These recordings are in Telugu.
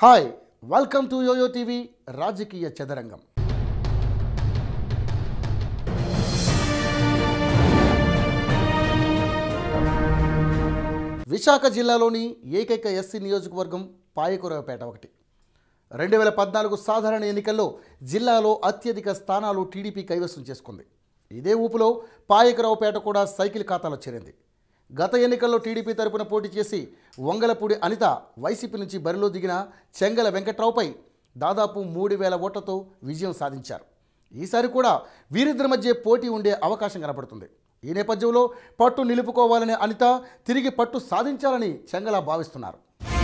hi welcome to YOYO TV రాజకీయ చదరంగం విశాఖ జిల్లాలోని ఏకైక ఎస్సీ నియోజకవర్గం పాయకురవపేట ఒకటి రెండు వేల పద్నాలుగు సాధారణ ఎన్నికల్లో జిల్లాలో అత్యధిక స్థానాలు టీడీపీ కైవసం చేసుకుంది ఇదే ఊపులో పాయకరావుపేట కూడా సైకిల్ ఖాతాలో చేరింది గత ఎన్నికల్లో టీడీపీ తరపున పోటీ చేసి వంగలపూడి అనిత వైసీపీ నుంచి బరిలో దిగిన చెంగల వెంకట్రావుపై దాదాపు మూడు వేల ఓట్లతో విజయం సాధించారు ఈసారి కూడా వీరిద్దరి మధ్య పోటీ ఉండే అవకాశం కనపడుతుంది ఈ నేపథ్యంలో పట్టు నిలుపుకోవాలనే అనిత తిరిగి పట్టు సాధించాలని చెంగల భావిస్తున్నారు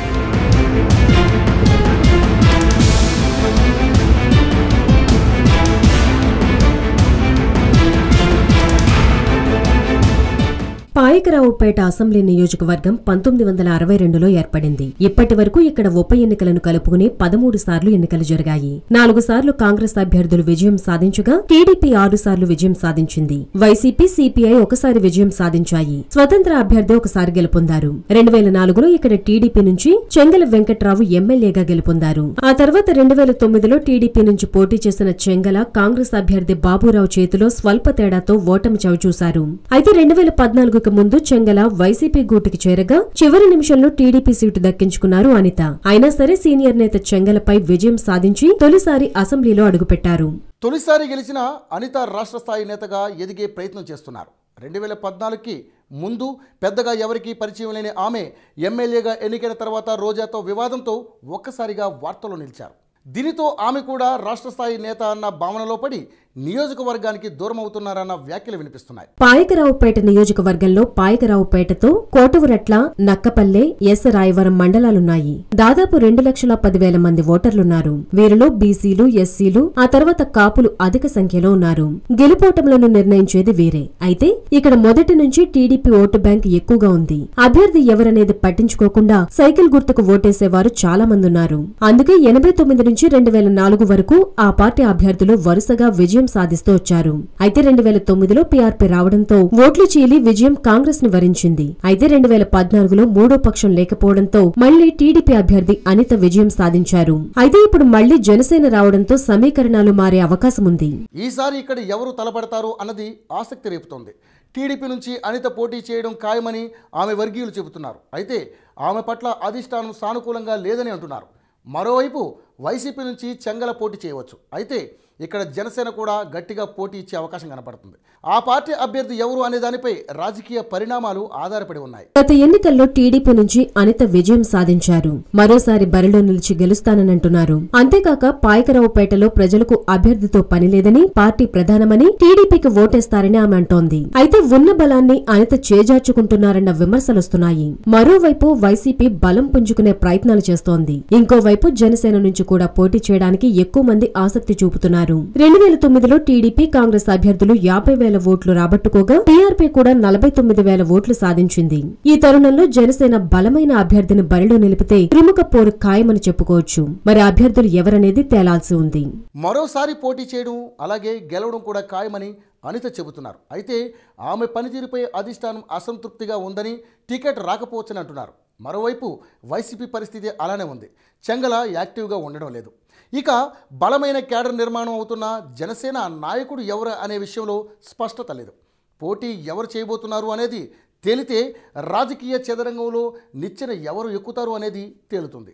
పాయకరావుపేట అసెంబ్లీ నియోజకవర్గం పంతొమ్మిది వందల అరవై రెండులో ఏర్పడింది ఇప్పటి వరకు ఇక్కడ ఉప ఎన్నికలను కలుపుకుని పదమూడు సార్లు ఎన్నికలు జరిగాయి నాలుగు సార్లు కాంగ్రెస్ అభ్యర్థులు విజయం సాధించగా టీడీపీ ఆరు సార్లు విజయం సాధించింది వైసీపీ సిపిఐ ఒకసారి విజయం సాధించాయి స్వతంత్ర అభ్యర్థి ఒకసారి గెలుపొందారు రెండు వేల నాలుగులో ఇక్కడ టీడీపీ నుంచి చెంగల వెంకట్రావు ఎమ్మెల్యేగా గెలుపొందారు ఆ తర్వాత రెండు వేల తొమ్మిదిలో టీడీపీ నుంచి పోటీ చేసిన చెంగల కాంగ్రెస్ అభ్యర్థి బాబురావు చేతిలో స్వల్ప తేడాతో ఓటమి చవిచూశారు అయితే రెండు వేల పద్నాలుగుకు ముందు చెంగల వైసీపీ గూటికి చేరగా చివరి నిమిషంలో టీడీపీ సీటు దక్కించుకున్నారు అనిత అయినా సరే సీనియర్ నేత చెంగలపై విజయం సాధించి తొలిసారి అసెంబ్లీలో అడుగుపెట్టారు తొలిసారి గెలిచిన అనిత రాష్ట్ర స్థాయి నేతగా ఎదిగే ప్రయత్నం చేస్తున్నారు రెండు వేల పద్నాలుగుకి ముందు పెద్దగా ఎవరికీ పరిచయం లేని ఆమె ఎమ్మెల్యేగా ఎన్నికైన తర్వాత రోజాతో వివాదంతో ఒక్కసారిగా వార్తల్లో నిలిచారు దీనితో ఆమె కూడా రాష్ట్ర స్థాయి నేత అన్న భావనలో పడి నియోజకవర్గానికి దూరం అవుతున్నారన్న వ్యాఖ్యలు వినిపిస్తున్నాయి పాయకరావుపేట నియోజకవర్గంలో పాయకరావుపేటతో కోటవురట్ల నక్కపల్లె ఎస్ రాయవరం మండలాలున్నాయి దాదాపు రెండు లక్షల పదివేల మంది ఓటర్లున్నారు వీరిలో బీసీలు ఎస్సీలు ఆ తర్వాత కాపులు అధిక సంఖ్యలో ఉన్నారు గెలుపోటములను నిర్ణయించేది వీరే అయితే ఇక్కడ మొదటి నుంచి టీడీపీ ఓటు బ్యాంక్ ఎక్కువగా ఉంది అభ్యర్థి ఎవరనేది పట్టించుకోకుండా సైకిల్ గుర్తుకు ఓటేసేవారు చాలా మంది ఉన్నారు అందుకే ఎనభై తొమ్మిది నుంచి రెండు వేల నాలుగు వరకు ఆ పార్టీ అభ్యర్థులు వరుసగా విజయం సాధిస్తూ వచ్చారు అయితే రెండు వేల తొమ్మిదిలో పీఆర్పీ రావడంతో ఓట్లు చీలి విజయం కాంగ్రెస్ ని వరించింది అయితే రెండు వేల పద్నాలుగులో మూడో పక్షం లేకపోవడంతో మళ్లీ టీడీపీ అభ్యర్థి అనిత విజయం సాధించారు అయితే ఇప్పుడు మళ్లీ జనసేన రావడంతో సమీకరణాలు మారే అవకాశం ఉంది ఈసారి ఇక్కడ ఎవరు తలపడతారు అన్నది ఆసక్తి రేపుతోంది టీడీపీ నుంచి అనిత పోటీ చేయడం ఖాయమని ఆమె వర్గీయులు చెబుతున్నారు అయితే ఆమె పట్ల అధిష్టానం సానుకూలంగా లేదని అంటున్నారు మరోవైపు వైసీపీ నుంచి చెంగల పోటీ చేయవచ్చు అయితే ఇక్కడ జనసేన కూడా గట్టిగా పోటీ ఇచ్చే అవకాశం కనపడుతుంది ఆ పార్టీ అభ్యర్థి ఎవరు అనే దానిపై రాజకీయ పరిణామాలు ఆధారపడి ఉన్నాయి గత ఎన్నికల్లో టీడీపీ నుంచి అనిత విజయం సాధించారు మరోసారి బరిలో నిలిచి గెలుస్తాననంటున్నారు అంతేకాక పాయకరావుపేటలో ప్రజలకు అభ్యర్థితో పని లేదని పార్టీ ప్రధానమని టీడీపీకి ఓటేస్తారని ఆమె అంటోంది అయితే ఉన్న బలాన్ని అనిత చేజార్చుకుంటున్నారన్న విమర్శలొస్తున్నాయి మరోవైపు వైసీపీ బలం పుంజుకునే ప్రయత్నాలు చేస్తోంది ఇంకోవైపు జనసేన నుంచి కూడా పోటీ చేయడానికి ఎక్కువ మంది ఆసక్తి చూపుతున్నారు రెండు వేల తొమ్మిదిలో టీడీపీ కాంగ్రెస్ అభ్యర్థులు యాభై వేల ఓట్లు రాబట్టుకోగా టీఆర్పీ కూడా నలభై తొమ్మిది వేల ఓట్లు సాధించింది ఈ తరుణంలో జనసేన బలమైన అభ్యర్థిని బరిలో నిలిపితే త్రిముఖ పోరు ఖాయమని చెప్పుకోవచ్చు మరి అభ్యర్థులు ఎవరనేది తేలాల్సి ఉంది మరోసారి పోటీ చేయడం అలాగే గెలవడం కూడా ఖాయమని అనిత చెబుతున్నారు అయితే ఆమె పనితీరుపై అధిష్టానం అసంతృప్తిగా ఉందని టికెట్ రాకపోవచ్చని అంటున్నారు మరోవైపు వైసీపీ పరిస్థితి అలానే ఉంది చెంగల యాక్టివ్గా ఉండడం లేదు ఇక బలమైన క్యాడర్ నిర్మాణం అవుతున్న జనసేన నాయకుడు ఎవరు అనే విషయంలో స్పష్టత లేదు పోటీ ఎవరు చేయబోతున్నారు అనేది తేలితే రాజకీయ చదరంగంలో నిచ్చెన ఎవరు ఎక్కుతారు అనేది తేలుతుంది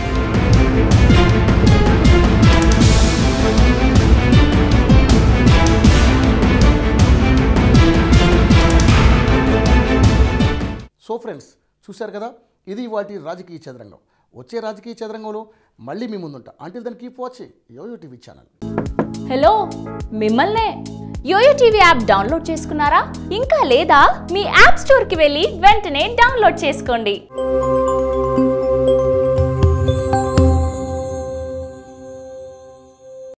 సో ఫ్రెండ్స్ చూశారు కదా ఇది వాటి రాజకీయ చదరంగం వచ్చే రాజకీయ చదరంగంలో మళ్ళీ మీ ముందుంటా until then keep watching YOYO TV channel hello మిమ్మల్నే యోయో టీవీ యాప్ డౌన్లోడ్ చేసుకున్నారా ఇంకా లేదా మీ యాప్ స్టోర్కి వెళ్ళి వెంటనే డౌన్లోడ్ చేసుకోండి